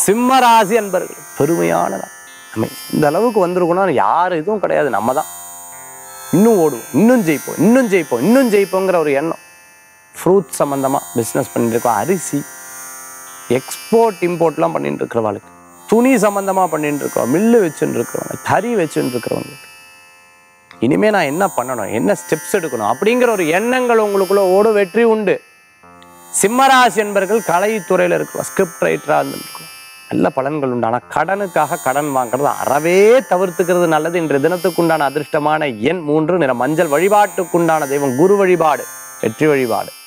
சிம்ம ராசி அன்பர்கள் பெருமையான நாள் நம்ம இந்த அளவுக்கு வந்திருக்கோம்னா யார் இதுவும் கிடையாது நம்ம தான் இன்னும் ஓடுவோம் இன்னும் ஜெயிப்போம் இன்னும் ஜெயிப்போம் இன்னும் ஜெயிப்போங்கிற ஒரு எண்ணம் ஃப்ரூட் சம்மந்தமாக பிஸ்னஸ் பண்ணிட்டு இருக்கோம் அரிசி எக்ஸ்போர்ட் இம்போர்ட்லாம் பண்ணிட்டு இருக்கிறவங்களுக்கு துணி சம்மந்தமாக பண்ணிட்டு இருக்கோம் மில்லு வச்சுட்டு இருக்கிறவங்க தறி வச்சுட்டு இருக்கிறவங்களுக்கு இனிமே நான் என்ன பண்ணணும் என்ன ஸ்டெப்ஸ் எடுக்கணும் அப்படிங்கிற ஒரு எண்ணங்கள் உங்களுக்குள்ள ஓடும் வெற்றி உண்டு சிம்மராசி என்பர்கள் கலைத்துறையில் இருக்கிறோம் ஸ்கிரிப்ட் ரைட்டராக இருந்துருக்கோம் நல்ல பலன்கள் உண்டு ஆனால் கடனுக்காக கடன் வாங்குறது அறவே தவிர்த்துக்கிறது நல்லது இன்றைய தினத்துக்குண்டான அதிர்ஷ்டமான எண் மூன்று நிற மஞ்சள் வழிபாட்டுக்குண்டான தெய்வம் குரு வழிபாடு வெற்றி வழிபாடு